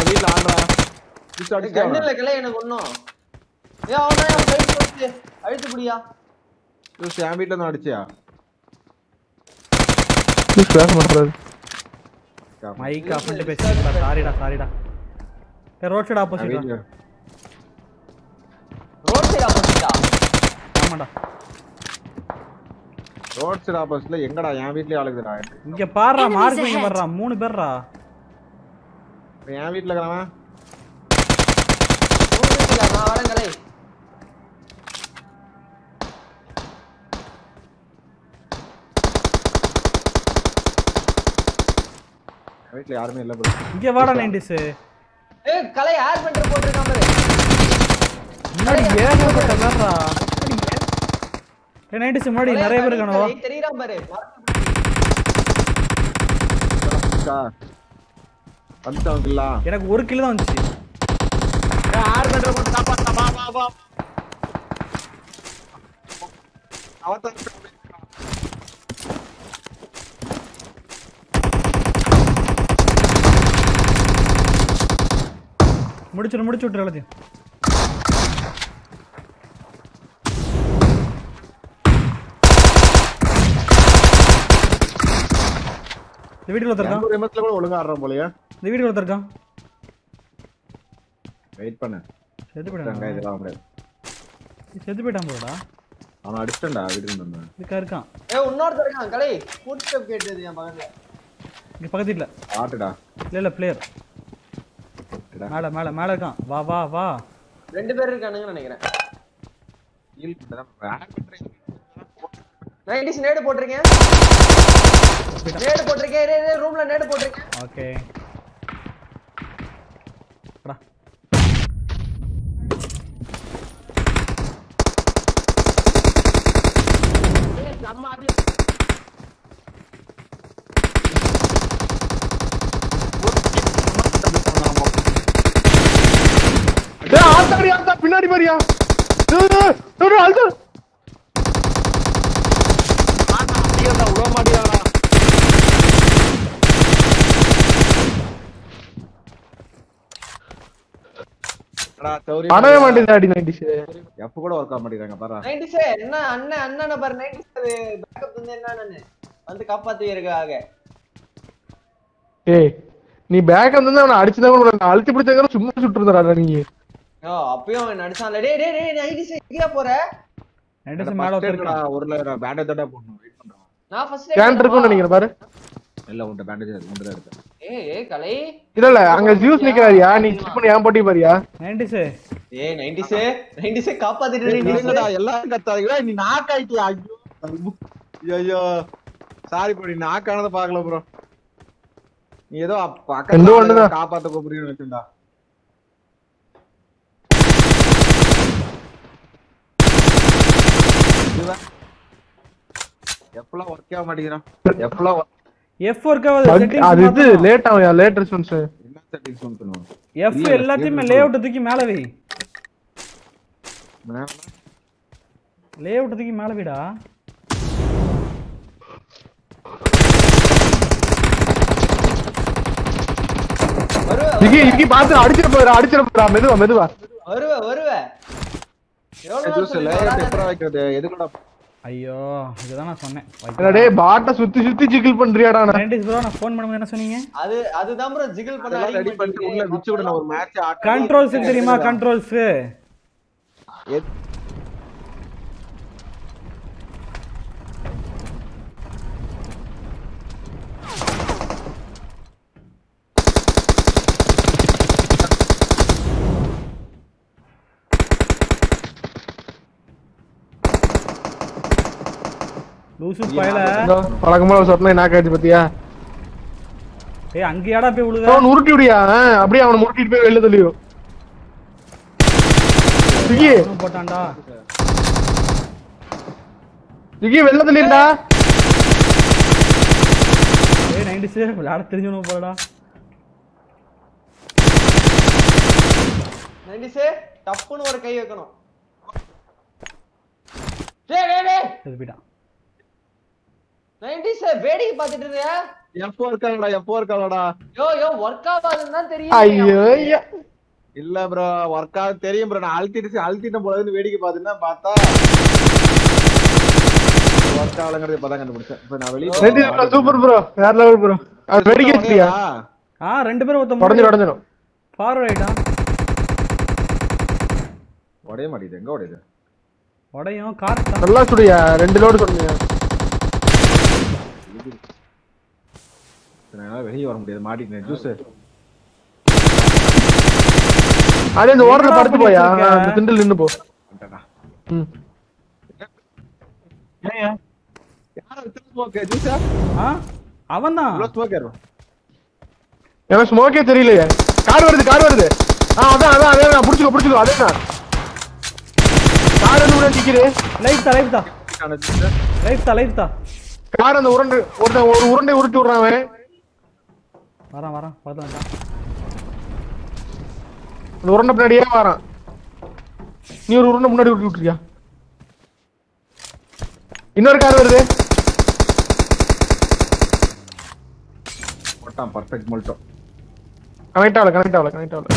வீட்ல ஆடுறா புடிச்சு அடிச்சு கண்ணு இல்ல கிளை எனக்கு ஒண்ணும் ஏ அவனா அவன் கை போட்டு அழுத்து புடியா ஜூஸ் என் வீட்ல தான் அடிச்சியா ப்ளீஸ் பேச மாட்டாரு மைக் ஆஃப் பண்ணிட்டு பேசிட்டா சாரிடா சாரிடா ஏ ரோட் சைடு என் ஆப்போசிட் வீட்ல ரோட் சைடு ஆப்போசிட்டா ஆமாடா ரோட் சைடு ஆப்போசிட்ல எங்கடா என் வீட்லயே ஆளுக்குடா இங்க பாருடா Enemies மார்க் இங்க ahead. பாருடா மூணு பேர்ரா என் வீட்ல இருக்கிறவன் நான் வரேன் கிளை என் வீட்ல யாருமே இல்ல bro இங்க வாடா நைன்டிஸ் ஏ கலை ஏர் பண்டர் போட்டிருக்கான் பாரு முன்னாடி ஏகப்பட்ட பேர்ரா ஏ நைன்டிஸ் முன்னாடி நிறைய பேர் இருக்கானோ கலை தெரியறான் பாரு அக்கா வந்துட்டாங்களா எனக்கு ஒரு கிலோ தான் வந்துச்சு ஆறு மீட்டர் கொண்டு காப்பாத்தா வா வா வா அவதான் முடிச்சிடு முடிச்சு விட்டுரு எல்லாத்தையும் இந்த வீட்டுல ஒருத்தர் இருக்கான் ஒரு எமத்துல கூட ஒழுங்கா ஆடுறான் போலயே இந்த வீட்டுல ஒருத்தர் இருக்கான் வெயிட் பண்ணு செத்து அங்க போயிட்டான் இதெல்லாம் முடியாது செத்து போயிட்டான் போலடா அவன் அடிச்சிட்டா வீட்டுக்கு வந்து இதுக்கா இருக்கான் ஏ இன்னொருத்தர் இருக்கான் கலை ஃபுட் ஸ்டெப் கேட்டது என் பக்கத்துல இங்க பக்கத்து வீட்டுல ஆட்டுடா இல்ல இல்ல பிளேயர் மேல மேல மேல இருக்கான் வா வா வா ரெண்டு பேர் இருக்கானுங்கன்னு நினைக்கிறேன் ஹீல் பண்ணதான் நைன்டிஸ் நேடு போட்டிருக்கேன் நேடு போட்டிருக்கேன் இரு, இரு, ரூம்ல நேடு போட்டிருக்கேன் ஓகே அடா டேய் ஆத்தாடி ஆத்தா பின்னாடி பாரியா டேய் டேய் டேய் அழுத்து விட மாட்டியாடா அடா சௌரி பண்ணவே மாட்டேங்குது அடி நைன்டிஸ் எப்ப கூட ஒர்க் ஆக மாட்டேங்கிறாங்க பாரு நைன்டிஸ் என்ன அண்ணன் அண்ணனை பாரு நைன்டிஸ் அது பேக்கப் வந்து என்னன்னு வந்து காப்பாத்துவீருக்காக ஏய் நீ பேக் வந்து அவனை அடிச்சுதான் கூட நான் அழுத்தி பிடிச்சதுக்கு சும்மா சுட்டுறதா நீ ஓ அப்பயும் அவன் நடிச்சான்ல டேய் டேய் டேய் நைன்டிஸ் எங்கயா போற நைன்டிஸ் மேல ஒருத்தர் இருக்கான் ஒரு லேயர் பேண்டேஜ் தான் போடணும் வெயிட் பண்றான் நான் ஃபர்ஸ்ட் கேன் இருக்கும்னு நினைக்கிறேன் பாரு இல்ல உன்ட பேண்டேஜ் உன்ட தான் இருக்கு ஏய் ஏய் கலை இல்ல இல்ல அங்க ஜூஸ் நிக்கிறாரியா நீ கிளிக் பண்ணி ஏன் போட்டி பாரியா நைன்டிஸ் ஏய் நைன்டிஸ் நைன்டிஸ் காப்பாத்திட்டு இல்லடா, 90s. எல்லாரும் கத்தாதீங்களா நீ நாக் ஆயிட்டியா ஐயோ ஐயோ சாரி ப்ரோ நீ நாக் ஆனதை பார்க்கல ப்ரோ நீ ஏதோ அப்~ எந்த பக்கத்துல ஒண்ணுதான். ஆளுங்களை காப்பாத்த கூப்பிடுறீங்கன்னு வச்சுடா எப்பலாம் ஒர்க் ஆக மாட்டேங்கிறான் எப்பலாம் work- எஃப் ஒர்க்காவது Bug- அது இது லேட் ஆகும் லேட் ரெஸ்பான்ஸ் என்ன செட்டிங்ஸ் பண்ணுவோம் எஃப் எல்லாத்தையுமே லே அவுட் தூக்கி மேல வை லே அவுட் தூக்கி மேல வைடா வருவ இக்கி இக்கி பாத்து அடிச்சிட போறா அடிச்சிட போறா மெதுவா மெதுவா வருவ வருவ எவ்வளவு நாள் ஜூஸ் சொல்லிட்டு லேயர் வராத? எப்பறம் வைக்கிறது எதுக்குடா ஐயோ இதுதான் நான் சொன்னேன் என்னடா டேய் பாட்ட சுத்தி சுத்தி ஜிகிள் பண்றியாடா நான் நைன்டிஸ் ப்ரோ நான் ஃபோன் பண்ணும்போது என்ன சொன்னீங்க அது அதுதான் ப்ரோ ஜிகிள் பண்ண அதெல்லாம் ரெடி பண்ணிட்டு உள்ள விச்சு விட நான் ஒரு மேட்ச் ஆட்ட கண்ட்ரோல்ஸ் தெரியுமா கண்ட்ரோல்ஸ் லூசு பயல பழக்கமா சொன்ன என்ன காய்ச்சி பத்தியா ஏய் அங்கேயாடா போய் விழுத அவன் உருட்டி விடியா அப்படியே அவனை உருட்டிட்டு போய் வெளில தள்ளியும் ஜிகி அவனும் போட்டான்டா ஜிகி வெளில தள்ளிடா ஏய் நைன்டிஸ் விளையாட தெரிஞ்சவனும் போலடா நைன்டிஸ் டப்புன்னு ஒரு கை வைக்கணும் டேய் டேய் டேய் செத்து போயிட்டான் நைன்டிஸ் வேடிக்கை பார்த்துட்டு இருந்தியா எப்போ இருக்காங்கடா எப்போ இருக்காங்கடா யோ யோ ஒர்க் ஆகாதுன்னு தான் தெரியும் ஐயோ ஐயா இல்ல ப்ரோ ஒர்க் ஆகுது தெரியும் ப்ரோ நான் அழுத்திட்டு அழுத்திட்டு போலதுன்னு வேடிக்கை பார்த்துன்னா பார்த்தா ஒர்க் ஆகலங்கிறது இப்பதான் கண்டுபிடிச்சேன் இப்ப நான் வெளியே ரெண்டு சூப்பர் ப்ரோ வேற லெவல் ப்ரோ அது வெடிக்க வச்சியா ஆ ரெண்டு பேரும் ஒருத்தன் உடஞ்சிரும் உடஞ்சிரும் ஃபார்வர்ட் ஆயிட்டான் உடைய மாட்டேங்குது எங்க உடையுது உடையும் கார் நல்லா சுடியா ரெண்டு லோடு சொன்னீங்க என்னால வெளியே வர முடியாது மாட்டிக்கிட்டேன் ஜூஸ் அதே இந்த ஓரத்துல என்னடா படுத்து பண்ணி போயா வச்சிருக்க? அந்த திண்டில் நின்னு போ ம் யாரா வித்து ஸ்மோக் ஜூஸ் ஆ அவன் தான் இவ்வளவு ஸ்மோக் ஏறும் எனக்கு ஸ்மோக்கே தெரியலையே கார் வருது கார் வருது ஆ அதான் அதான் அதே நான் புடிச்சுக்கோ புடிச்சுக்கோ அதே நான் கார் வந்து முன்னாடி நிக்குது லைஃப் தான் லைஃப் தான் லைஃப் தான் லைஃப் தான் கார் அந்த உருண்டை ஒருத்தன் ஒரு உருண்டை உருட்டி விடுறான் அவன் வரான் வரான் பார்த்து வந்துட்டான் அந்த உருண்டை பின்னாடியே வரான் நீ ஒரு உருண்டை முன்னாடி உருட்டி விட்டுருக்கியா இன்னொரு கார் வருது போட்டான் பர்ஃபெக்ட் மொல்ட்டோம் கனெக்ட் ஆகல கனெக்ட் ஆகல கனெக்ட் ஆகல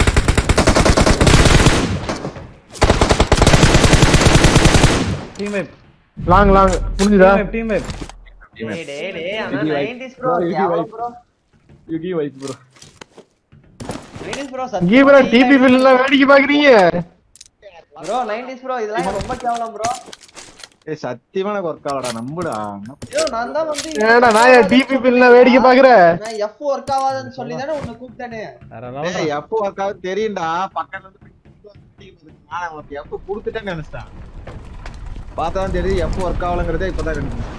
டீம் வைப் லாங் லாங் முடிஞ்சுதா டீம் வைப் டீம் வைப் டேய் டேய் டேய் ஆனா Yugi wipe. 90s bro Bro, Yugi கேவலம் wipe. Bro Yugi wipe bro 90s bro கீபரா டிபி பில் எல்லாம் வேடிக்கை பாக்குறீங்க ப்ரோ 90s ப்ரோ இதெல்லாம் ரொம்ப கேவலம் ப்ரோ ஏய் சத்தியமா எனக்கு ஒர்க் ஆகலடா நம்புடா ஐயோ நான் தான் வந்து ஏடா நான் ஏன் டிபி பில் எல்லாம் வேடிக்கை பாக்குற நான் எஃப் ஒர்க் ஆகாதுன்னு சொல்லி தானே உன்னை கூப்பிட்டேனே வேற லெவல் ஏய் எப்போ ஒர்க் ஆகுது தெரியும்டா பக்கத்துல இருந்து நான் உனக்கு எப்போ கொடுத்துட்டேன்னு நினைச்சேன் பார்த்தா தான் தெரியுது எப்போ ஒர்க் ஆகலங்கிறதே இப்பதான் கண்டுபிடிச்சேன்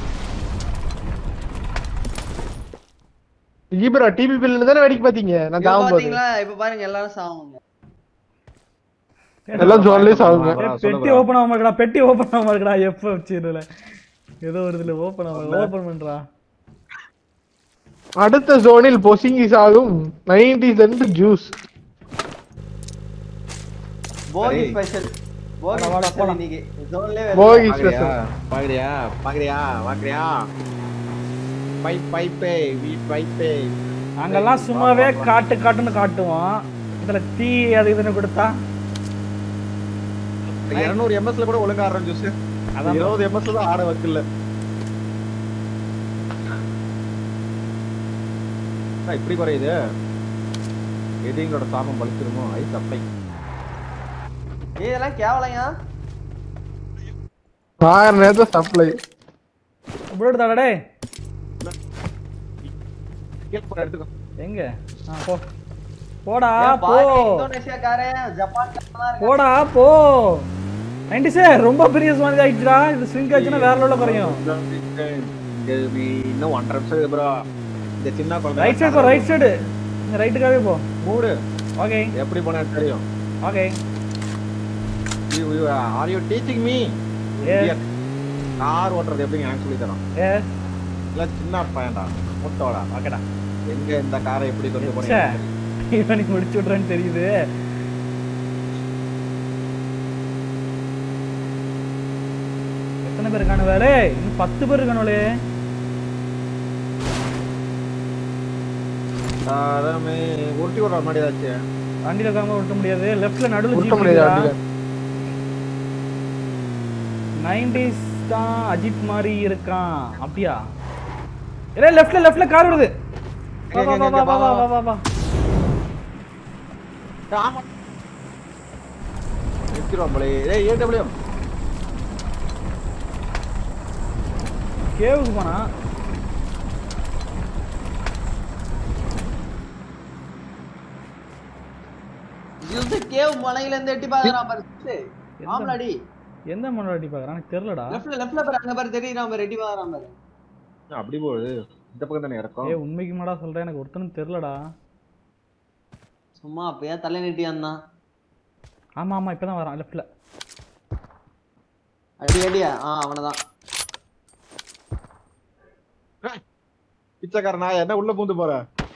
கீபரா டிபி பில் தானே வேடிக்கை பாத்தீங்க நான் இப்ப தாவும் போது பாத்தீங்களா இப்ப பாருங்க எல்லாரும் சாவுங்க எல்லாம் ஜோன்லயே சாவுங்க ஆமா. ஏய், சொல்லு பெட்டி bro. ஓபன் ஆக மாட்டேடா பெட்டி ஓபன் ஆக மாட்டேடா எப்ப வச்சிருல ஏதோ ஒரு இதுல ஓபன் ஆக ஓபன் பண்றா அடுத்த ஜோனில் பொசிங்கிஸ் ஆகும் நைன்டிஸ் இருந்து ஜூஸ் போகி டேய். ஸ்பெஷல் போகி வாடா, வாடா, ஸ்பெஷல் போலாம். இன்னைக்கு ஜோன்லயே போகி பாக்குறியா ஸ்பெஷல் பாக்குறியா பாக்குறியா பாக்குறியா பைப் பைப்பே வீ பைப்பே அங்கெல்லாம் சும்மாவே காட்டு காட்டுன்னு காட்டுவோம் இதுல தீ அது இதுன்னு கொடுத்தா இருநூறு எம்எஸ்ல கூட ஒழுங்கா ஆடுறேன் ஜூஸ் அதான் இருபது எம்எஸ்ல தான் ஆட வைக்கல என்ன இப்படி குறையுது எதிங்களோட சாபம் பழிச்சிருமோ ஐஸ் அப்ளை ஏய், இதெல்லாம் கேவலையா ஆயிரம் நேரத்துல சப்ளை புல்லட் தாடா டேய் எடுத்துக்கோ எங்க ஆ, போ போடா ஏன் போ பாரு, இந்தோனேஷியாக்காரன் ஜப்பான் காரன்லாம் போடா போ நைன்டி சார் ரொம்ப பெரிய சுவாமி ஆயிடுச்சுடா இது ஸ்விங் ஆச்சுன்னா வேற லெவலில் குறையும் இங்க நீ இன்னும் ஒன்றரை நிமிஷம் இருக்கு ப்ரோ இந்த சின்ன குழந்தை ரைட் சைடு போ ரைட் சைடு இந்த ரைட்டுக்காகவே போ மூடு ஓகே எப்படி போனா தெரியும் okay are you teaching me Yes. Car ஓட்டுறது எப்படிங்க எனக்கு சொல்லி தரோம் ஏ இல்ல சின்ன பையன்டா முட்டோடா ஓகேடா எங்க இந்த காரை எப்படி கொண்டு ச்சே. போனீங்க இவனுக்கு முடிச்சு விட்றேன்னு தெரியுது எத்தனை பேர் இருக்கானுவே இன்னும் பத்து பேர் இருக்கானுங்களே தாரமே உருட்டி விடுற மாதிரி ஏதாச்சும் வண்டியில இருக்காம விட்ட முடியாது லெஃப்ட்ல நடுவுல உருட்ட முடியாது வண்டியில. நைன்டிஸ் தான் அஜித் மாதிரி இருக்கான் அப்படியா ஏ லெஃப்ட்ல லெஃப்ட்ல கார் வருது வா வா வா வா வா வா வா வா ஆமா நிறுத்திடுவான் போலே ஏய் ஏடபிள்யூஎம் கேவுக்கு போனா யூஸ் கேவ் மலையில இருந்து எட்டி பாக்குறான் பாரு ச்சே, ஆம்லாடி எந்த மண்ணாடி பாக்குறான் எனக்கு தெரியலடா லெஃப்ட்ல லெஃப்ட்ல பாரு அங்க பாரு தெரியுறான் பாரு எட்டி பாக்குறான் பாரு அப்படி போகுது இந்த பக்கம் தானே இறக்கும் ஏ உண்மைக்கு மாடா சொல்றேன் எனக்கு ஒருத்தனும் தெரியலடா சும்மா அப்ப ஏன் தலை நீட்டியான் தான் ஆமா ஆமா இப்பதான் வரான் லெஃப்ட்ல அடி அடியா ஆ அவனதான் பிச்சைக்காரனா என்ன உள்ள பூந்து போற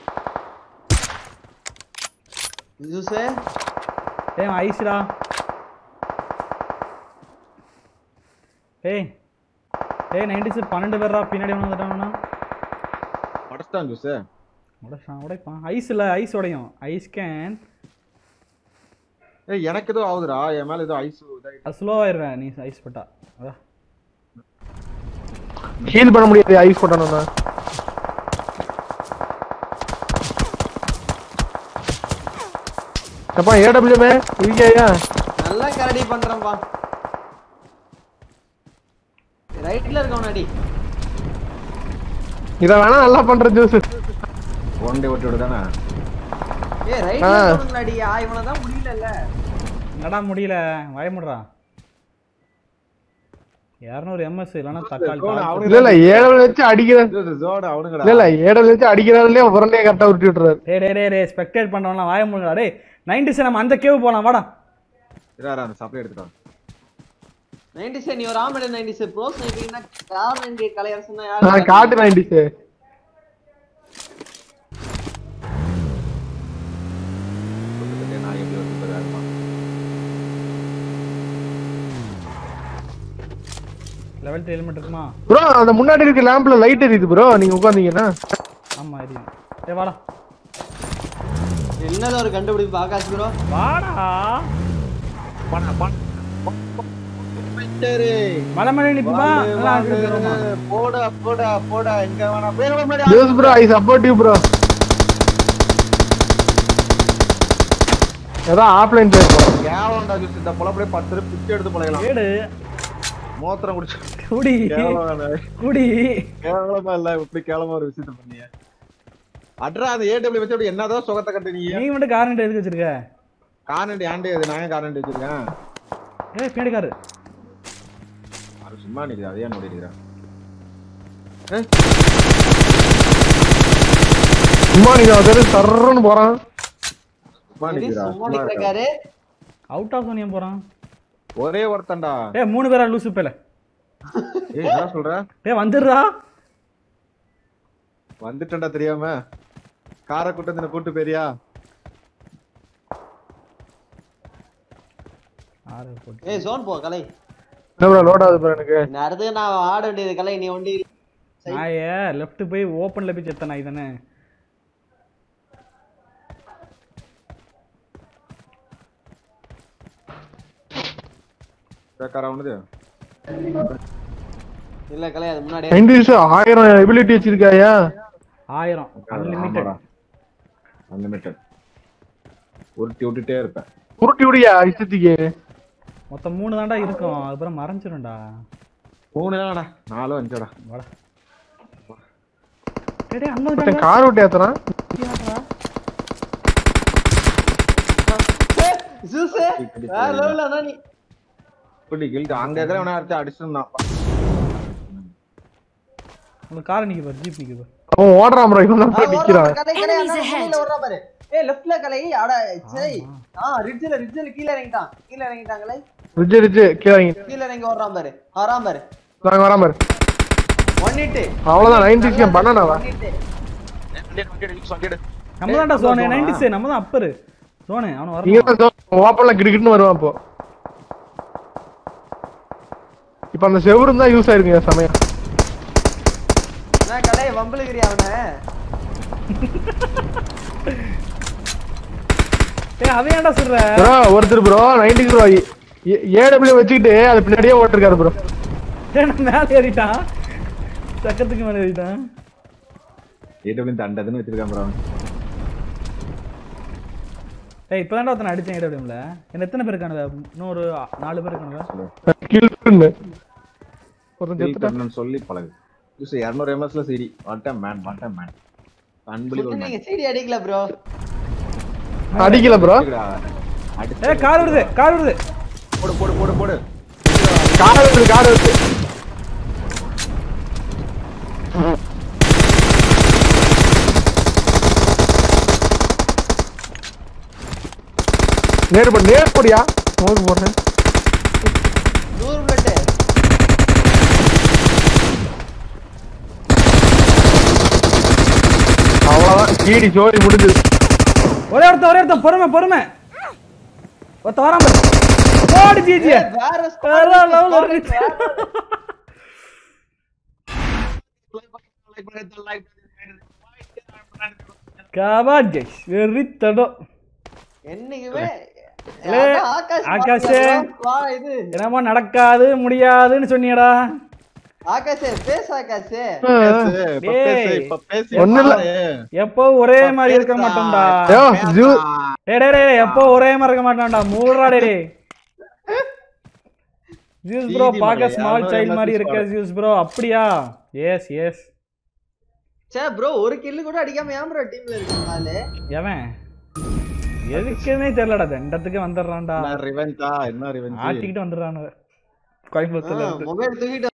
ஜூஸே ஏய் ஐஸ்டா ஏய் ஏய் நைன்டி சார் பன்னெண்டு பேர்ரா பின்னாடி வந்துட்டானா அடஸ்டான் ஜூஸ் உடைச்சான் உடைப்பான் ஐஸ் இல்ல ஐஸ் உடையும் ஐஸ் கேன் ஏய் எனக்கு ஏதோ ஆகுதுடா என் மேல ஏதோ ஐஸ் அது ஸ்லோவாயிருவேன் நீ ஐஸ் போட்டா அதான் ஹீல் பண்ண முடியாது ஐஸ் போட்டானோண்ணா அப்பா ஏடபிள்யூமே இருக்கியா நல்லா கரடி பண்றேன்ப்பா ரைட்ல இருக்கவன் அடி இத வேணா நல்லா பண்ற ஜூஸ் ஒன் டே விட்டு விடுதானே ஏய் ரைட்ல ஆ. இருக்கவனுங்களா அடி ஆ இவனை தான் முடியலல்ல என்னடா முடியல பயமுடுறா இரநூறு எம்எஸ் இல்லைன்னா தக்காளி தாளிச்சு. இல்ல இல்ல ஏடபிள்யூ வச்சு அடிக்கிற ஜோட அவனுங்கடா இல்ல இல்ல ஏடபிள்யூ வச்சு அடிக்கிறாருலயே உரண்டையை கரெக்டா உருட்டி விட்டுறாரு டேய் டேய் டேய் டேய் ஸ்பெக்டேட் பண்றவன்லாம் வாய முடுங்கடா டேய் நைன்டிஸ் நம்ம அந்த கேவ் போலாம் வாடா இராரா அந்த சப்ளை எடுத்துட்டான் நைன்டிஸ் நீ ஒரு ஆம்பளை நைன்டிஸ் ப்ரோ ஸ்னைப்பிங்னா கார் நைன்டி கலையரசனா நான் யாரு காட்டு நைன்டிஸ் நான் எப்படி வந்து போயிருமா லெவல் த்ரீ ஹெல்மெட் இருக்குமா ப்ரோ அந்த முன்னாடி இருக்க லேம்ப்ல லைட் எரியுது ப்ரோ நீங்க உட்காந்தீங்கன்னா ஆமா இது ஏய் வாடா என்னது ஒரு கண்டுபிடிப்பு ஆகாஷ் ப்ரோ வாடா பண்ண பண்ண சரி மலை மலை நிப்பா வாங்க, வாங்க. போடா போடா போடா எங்க வேணா போய் நம்ம முன்னாடி juice bro I support you bro ஏதோ ஆஃப்லைன் பேர் போறோம் கேவலம்டா ஜூஸ் இந்த பொழப்படியே பத்து ரூபாய் பிச்சை எடுத்து பழகலாம் ஏடு மோத்திரம் குடிச்சு குடி கேவலம் குடி கேவலமா இல்ல இப்படி கேவலமா ஒரு விஷயத்த பண்ணிய அட்ரா அந்த ஏடபிள்யூ வச்சு அப்படி என்னதான் சுகத்தை கட்டுனீங்க நீ மட்டும் காரண்ட் எதுக்கு வச்சிருக்க காரண்டி ஆண்டி அது நான் காரண்டி வச்சிருக்கேன் ஏய் பின்னாடி காரு அது சும்மா நிக்குது அதையே நோடி இருக்கிறேன் சும்மா நீங்க அது சர்றன்னு போறான் சும்மா இது நிக்கிறா சும்மா சும்மா இருக்கா. நிக்கிறக்காரு அவுட் ஆஃப் சோனியம் போறான் ஒரே ஒருத்தன்டா ஏய் மூணு பேரா லூசு பேல ஏய் என்ன சொல்ற ஏய் வந்துடுறா வந்துட்டேன்டா தெரியாம கார கூட்டத்தின கூட்டு பெரியா ஆறு போட்டு ஏய் சோன் போ கலை என்ன ப்ரோ லோட் ஆகுது ப்ரோ எனக்கு நான் அடுத்து நான் ஆட வேண்டியது கலை நீ ஒண்டி நாய லெஃப்ட் போய் ஓப்பன்ல போய் செத்த நாய் தானே கார அவனுது இல்ல கலை அது முன்னாடி நைன்டிஸ் ஆயிரம் எபிலிட்டி வச்சிருக்காயா ஆயிரம் அன்லிமிட்டட் அன்லிமிட்டட் உருட்டி விட்டுட்டே இருப்பேன் உருட்டி விடியா இஷ்டத்துக்கு மொத்தம் மூணு தாண்டா இருக்கும் அதுக்கப்புறம் மறைஞ்சிரும்டா மூணு தானடா நாலு அஞ்சோடா வாடா டேய் டேய் அண்ணா இருக்காங்க. கார் விட்டு ஏத்துறான் ஜூஸ் வேற லெவல்ல அண்ணா நீ இப்படி கில்ட்டு அங்க இருக்கிற அவனை அடிச்சு அடிச்சிருந்தான் உங்களுக்கு கார் நிக்க பாரு ஜீப் நிக்க பாரு அவன் ஓடுறான் ப்ரோ இவன் தான் ஆ, போய் ஓடுறா நிக்கிறான் பாரு, கலை கலை Enemies அண்ணா ahead. முன்னாடில ஓடுறா பாரு ஏய் லெஃப்ட்ல கலை அட சரி ஆ ரிட்ஜ்ல ரிட்ஜ்ல கீழ இறங்கிட்டான் கீழ இறங்கிட்டான் கலை ரிஜு ரிஜு கீழே வாங்கி கீழ இறங்கி ஓடுறான் பாரு வரான் பாரு நாங்க வராம பாரு ஒன் ஹிட் அவ்வளவுதான் நைன்டிஸ் பண்ணனாவா நம்ம தான்டா சோனு நைன்டிஸ் நம்ம தான் அப்பரு சோனு அவன் இங்க வரணும் தான் ஓப்பன்ல கிடுக்கிட்டுன்னு வருவான் இப்போ இப்ப அந்த செவரும் தான் யூஸ் ஆயிருக்குங்க சமயம் என்ன கலை வம்பளுகிறியா அவனை ஏய் அவன் ஏன்டா சொல்ற ப்ரோ ஒருத்தர் ப்ரோ நைன்டிஸ் ப்ரோ ஏடபிள்யூ வச்சுக்கிட்டு அது பின்னாடியே ஓட்டிருக்காரு ப்ரோ ஏய், நான் மேல ஏறிட்டான் சக்கத்துக்கு மேல ஏறிட்டான் ஏடபிள்யூ தண்டதுன்னு வச்சிருக்கான் ப்ரோ ஏய் இப்பதான்டா ஒருத்தனை அடிச்சேன் ஏடபிள்யூல என்ன எத்தனை பேர் இருக்கானுங்க இன்னொரு நாலு பேர் இருக்கானுங்க கில் ஒருத்தன் செத்துட்டான் சொல்லி சொல்லி பழகு ஜூஸ் இரநூறு எம்எஸ்ல சரி what man what man unbelievable நீங்க சீடி அடிக்கல ப்ரோ அடிக்கல ப்ரோ அடிச்சு ஏய் கார் வருது கார் வருது போடு போடு போடு போடு கார் வருது கார் வருது நேரு போடு நேரு போடியா நோக்கு போடுறேன் நூறு பிளட் அவ்வளவுதான் கீடி சோரி முடிஞ்சது ஒரே ஒருத்தன் ஒரே ஒருத்தன் பொறுமை பொறுமை ஒருத்த வராம பாரு. போடு ஜிஜி வேற வேற level squad, இருக்கு. வேற- like பண்ணி like பண்ணி like பண்ணி like பண்ணி கபாட் கைஸ் வெறித்தடம் என்னைக்குமே ஏலே, அதான் ஆகாஷ் ஆகாஷே. பாத்துக்கலாம். வா இது என்னமோ நடக்காது முடியாதுன்னு சொன்னியடா ஆகாஷே பேசு ஆகாஷே பேசு, இப்ப டேய். பேசு, இப்ப பேசி ஒண்ணும் இல்ல. பாரு. எப்போ ஒரே மாதிரி இருக்க மாட்டோம்டா யோ, ஜூ டேய் டேய் டேய் எப்போ ஒரே மாதிரி இருக்க மாட்டோம்டா மூடுறா டேய் டேய் ஜூஸ் ப்ரோ சீதி பார்க்க மலை, ஸ்மால் யாரோ சைல்ட் என்ன மாதிரி juice இருக்க ஜூஸ் ப்ரோ அப்படியா எஸ் எஸ் சே ப்ரோ ஒரு கில்லு கூட அடிக்காம ஏன் ப்ரோ டீம்ல இருக்கீங்க ஆளு எவன் எதுக்குன்னே தெரியலடா தண்டத்துக்கு வந்துடுறான்டா என்ன revenge ஆ? என்ன revenge? ஆட்டிக்கிட்டு வந்துடுறானுங்க கோயம்புத்தூர்ல இருந்து மொபைல் தூக்கிட்டு